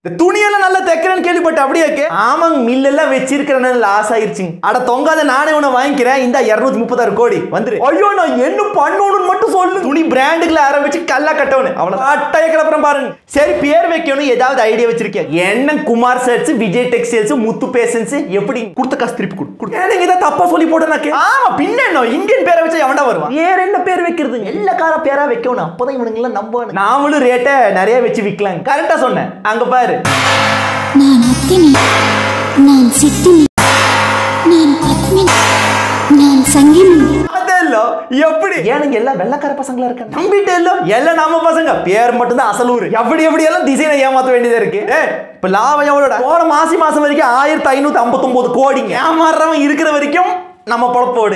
இந்த துணியெல்லாம் நல்லா தைக்கிறேன்னு கேள்விப்பட்ட அப்படியே இருக்கு ஆமாங்க மில்லெல்லாம் வச்சிருக்கிறேன்னு லாஸ் ஆயிருச்சுங்க அட தொங்காத நானே உன வாங்கிக்கிறேன் இந்த இருநூத்தி முப்பத்தாறு கோடி வந்துரு ஐயோ நான் என்ன பண்ணணும்னு மட்டும் சொல்லு துணி பிராண்டுகளை ஆரம்பிச்சு கல்லா கட்டணும் அவ்வளவு அட்டைய கிளப்புறம் பாருங்க சரி பேர் வைக்கணும் ஏதாவது ஐடியா வச்சிருக்கேன் என்ன குமார் சர்ஸ் விஜய் டெக்ஸ்டைல்ஸ் முத்து பேசன்ஸ் எப்படி கொடுத்த காசு திருப்பி கொடு கொடு ஏனுங்க இதை தப்பா சொல்லி போட்டேனாக்கு ஆமா பின்ன என்ன இந்தியன் பேரை வச்சா எவன்டா வருவான் வேற என்ன பேர் வைக்கிறது எல்லா கார பேரா வைக்கணும் அப்பதான் இவனுங்க எல்லாம் நம்புவானு நாமளும் ரேட்டை நிறைய வச்சு விற்கலாம் கரெக்டா சொன்னேன் அங்க பாரு நான் அத்தினி நான் சித்தினி நான் பத்மினி நான் சங்கினி அதெல்லோ எப்படி ஏனுங்க எல்லாம் வெள்ளக்கார பசங்களா இருக்க நம்பிட்டே இல்ல எல்லாம் நாம பசங்க பேர் மட்டும் தான் அசலூர் எப்படி எப்படி எல்லாம் டிசைனை ஏமாத்த வேண்டியதா இருக்கு ஏ இப்ப லாபம் எவ்வளோட போன மாசி மாசம் வரைக்கும் ஆயிரத்தி ஐநூத்தி ஐம்பத்தி ஒன்பது கோடிங்க ஏமாறுறவன் இருக்கிற வரைக்கும் நம்ம பொழப்போடு